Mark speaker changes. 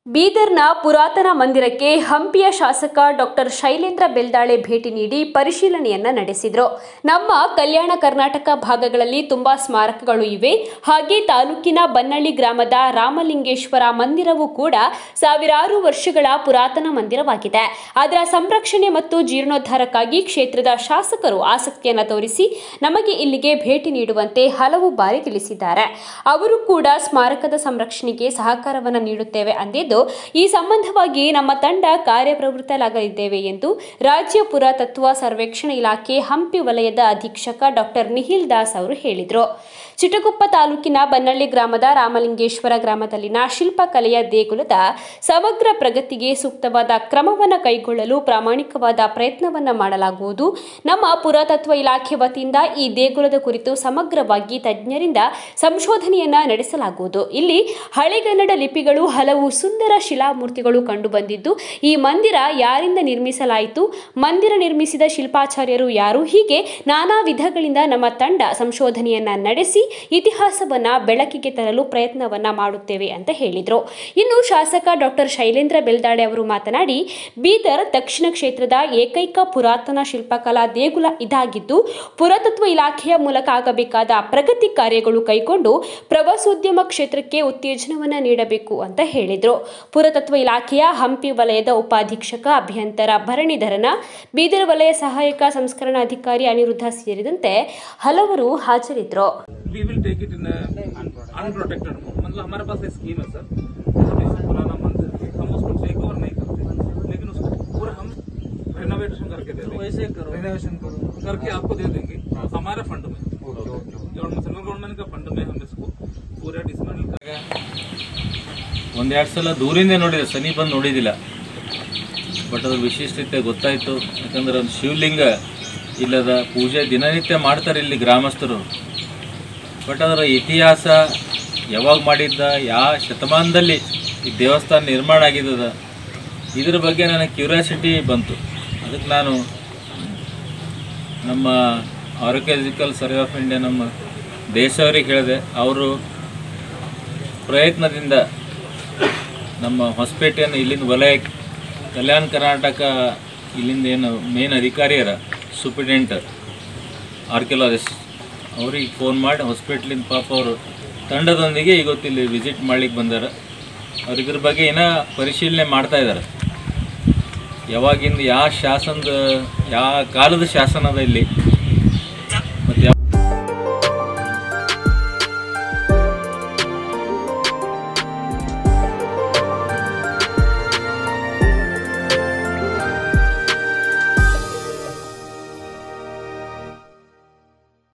Speaker 1: ಬೀದರ್ನ ಪುರಾತನ ಮಂದಿರಕ್ಕೆ ಹಂಪಿಯ ಶಾಸಕ ಡಾಕ್ಟರ್ ಶೈಲೇಂದ್ರ ಬೆಲ್ದಾಳೆ ಭೇಟಿ ನೀಡಿ ಪರಿಶೀಲನೆಯನ್ನ ನಡೆಸಿದ್ರು ನಮ್ಮ ಕಲ್ಯಾಣ ಕರ್ನಾಟಕ ಭಾಗಗಳಲ್ಲಿ ತುಂಬಾ ಸ್ಮಾರಕಗಳು ಇವೆ ಹಾಗೆ ತಾಲೂಕಿನ ಬನ್ನಳ್ಳಿ ಗ್ರಾಮದ ರಾಮಲಿಂಗೇಶ್ವರ ಮಂದಿರವೂ ಕೂಡ ಸಾವಿರಾರು ವರ್ಷಗಳ ಪುರಾತನ ಮಂದಿರವಾಗಿದೆ ಅದರ ಸಂರಕ್ಷಣೆ ಮತ್ತು ಜೀರ್ಣೋದ್ಧಾರಕ್ಕಾಗಿ ಕ್ಷೇತ್ರದ ಶಾಸಕರು ಆಸಕ್ತಿಯನ್ನ ತೋರಿಸಿ ನಮಗೆ ಇಲ್ಲಿಗೆ ಭೇಟಿ ನೀಡುವಂತೆ ಹಲವು ಬಾರಿ ತಿಳಿಸಿದ್ದಾರೆ ಅವರು ಕೂಡ ಸ್ಮಾರಕದ ಸಂರಕ್ಷಣೆಗೆ ಸಹಕಾರವನ್ನು ನೀಡುತ್ತೇವೆ ಅಂದಿದ್ದು ಈ ಸಂಬಂಧವಾಗಿ ನಮ್ಮ ತಂಡ ಕಾರ್ಯಪ್ರವೃತ್ತಲಾಗಲಿದ್ದೇವೆ ಎಂದು ರಾಜ್ಯ ಪುರಾತತ್ವ ಸರ್ವೇಕ್ಷಣಾ ಇಲಾಖೆ ಹಂಪಿ ವಲಯದ ಅಧೀಕ್ಷಕ ಡಾಕ್ಟರ್ ನಿಖಿಲ್ ದಾಸ್ ಅವರು ಹೇಳಿದರು ಚಿಟಗುಪ್ಪ ತಾಲೂಕಿನ ಬನ್ನಳ್ಳಿ ಗ್ರಾಮದ ರಾಮಲಿಂಗೇಶ್ವರ ಗ್ರಾಮದಲ್ಲಿನ ಶಿಲ್ಪಕಲೆಯ ದೇಗುಲದ ಸಮಗ್ರ ಪ್ರಗತಿಗೆ ಸೂಕ್ತವಾದ ಕ್ರಮವನ್ನು ಕೈಗೊಳ್ಳಲು ಪ್ರಾಮಾಣಿಕವಾದ ಪ್ರಯತ್ನವನ್ನ ಮಾಡಲಾಗುವುದು ನಮ್ಮ ಪುರಾತತ್ವ ಇಲಾಖೆ ವತಿಯಿಂದ ಈ ದೇಗುಲದ ಕುರಿತು ಸಮಗ್ರವಾಗಿ ತಜ್ಞರಿಂದ ಸಂಶೋಧನೆಯನ್ನ ನಡೆಸಲಾಗುವುದು ಇಲ್ಲಿ ಹಳೆಗನ್ನಡ ಲಿಪಿಗಳು ಹಲವು ಸುಂದರ ಶಿಲಾಮೂರ್ತಿಗಳು ಕಂಡುಬಂದಿದ್ದು ಈ ಮಂದಿರ ಯಾರಿಂದ ನಿರ್ಮಿಸಲಾಯಿತು ಮಂದಿರ ನಿರ್ಮಿಸಿದ ಶಿಲ್ಪಾಚಾರ್ಯರು ಯಾರು ಹೀಗೆ ನಾನಾ ವಿಧಗಳಿಂದ ನಮ್ಮ ತಂಡ ಸಂಶೋಧನೆಯನ್ನ ನಡೆಸಿ ಇತಿಹಾಸವನ್ನ ಬೆಳಕಿಗೆ ತರಲು ಪ್ರಯತ್ನವನ್ನ ಮಾಡುತ್ತೇವೆ ಅಂತ ಹೇಳಿದರು ಇನ್ನು ಶಾಸಕ ಡಾಕ್ಟರ್ ಶೈಲೇಂದ್ರ ಬೆಲ್ದಾಡೆ ಅವರು ಮಾತನಾಡಿ ಬೀದರ್ ದಕ್ಷಿಣ ಕ್ಷೇತ್ರದ ಏಕೈಕ ಪುರಾತನ ಶಿಲ್ಪಕಲಾ ದೇಗುಲ ಇದಾಗಿದ್ದು ಪುರಾತತ್ವ ಇಲಾಖೆಯ ಮೂಲಕ ಆಗಬೇಕಾದ ಪ್ರಗತಿ ಕಾರ್ಯಗಳು ಕೈಗೊಂಡು ಪ್ರವಾಸೋದ್ಯಮ ಕ್ಷೇತ್ರಕ್ಕೆ ಉತ್ತೇಜನವನ್ನ ನೀಡಬೇಕು ಅಂತ ಹೇಳಿದರು ಪುರಾತತ್ವ ಇಲಾಖೆಯ ಹಂಪಿ ವಲಯದ ಉಪಾಧೀಕ್ಷಕ ಅಭಿಯಂತರ ಭರಣಿಧರನ ಬೀದರ್ ವಲಯ ಸಹಾಯಕ ಸಂಸ್ಕರಣಾಧಿಕಾರಿ ಅನಿರುದ್ಧ ಸೇರಿದಂತೆ ಹಲವರು ಹಾಜರಿದ್ದರು
Speaker 2: we will take it in unprotected मतलब हमारे पास एक स्कीम है सर जहाँ पे इसे पुराना मंदिर है, हम उसको टेक ओवर नहीं करते लेकिन उसको पूरा हम रेनोवेशन करके दे देंगे
Speaker 3: वैसे करो रेनोवेशन करो
Speaker 2: करके आपको दे देंगे हमारे फंड में गवर्नमेंट सेंट्रल गवर्नमेंट का फंड में हम इसको पूरा डिसमेंटल कर
Speaker 3: ಒಂದೆರಡು ಸಲ ದೂರಿಂದ ನೋಡಿದೆ ಸನಿ ಬಂದು ನೋಡಿದಿಲ್ಲ ಬಟ್ ಅದ್ರ ವಿಶಿಷ್ಟತೆ ಗೊತ್ತಾಯಿತು ಯಾಕಂದ್ರೆ ಒಂದು ಶಿವಲಿಂಗ ಇಲ್ಲದ ಪೂಜೆ ದಿನನಿತ್ಯ ಮಾಡ್ತಾರೆ ಇಲ್ಲಿ ಗ್ರಾಮಸ್ಥರು ಬಟ್ ಅದರ ಇತಿಹಾಸ ಯಾವಾಗ ಮಾಡಿದ್ದ ಯಾವ ಶತಮಾನದಲ್ಲಿ ಈ ದೇವಸ್ಥಾನ ನಿರ್ಮಾಣ ಆಗಿದ್ದದ ಇದ್ರ ಬಗ್ಗೆ ನನಗೆ ಕ್ಯೂರಿಯಾಸಿಟಿ ಬಂತು ಅದಕ್ಕೆ ನಾನು ನಮ್ಮ ಆರ್ಕಿಯಾಲಜಿಕಲ್ ಸರ್ವೆ ಆಫ್ ಇಂಡಿಯಾ ನಮ್ಮ ದೇಶವ್ರಿಗೆ ಹೇಳಿದೆ ಅವರು ಪ್ರಯತ್ನದಿಂದ ನಮ್ಮ ಹೊಸಪೇಟೆಯನ್ನು ಇಲ್ಲಿಂದ ವಲಯ ಕಲ್ಯಾಣ ಕರ್ನಾಟಕ ಇಲ್ಲಿಂದ ಏನು ಮೇನ್ ಅಧಿಕಾರಿಯರ ಸೂಪ್ರಿಡೆಂಟ್ ಆರ್ಕಿಯಾಲಜಿಸ್ಟ್ ಅವ್ರಿಗೆ ಫೋನ್ ಮಾಡಿ ಹಾಸ್ಪಿಟ್ಲಿಂದ ಪಾಪ ಅವರು ತಂಡದೊಂದಿಗೆ ಇವತ್ತು ಇಲ್ಲಿ ವಿಸಿಟ್ ಮಾಡ್ಲಿಕ್ಕೆ ಬಂದಾರ ಅವ್ರು ಇದ್ರ ಬಗ್ಗೆ ಏನೋ ಪರಿಶೀಲನೆ ಮಾಡ್ತಾ ಇದ್ದಾರೆ ಯಾವಾಗಿಂದ ಯಾವ ಶಾಸನದ ಯಾವ ಕಾಲದ ಶಾಸನ ಅದ ಇಲ್ಲಿ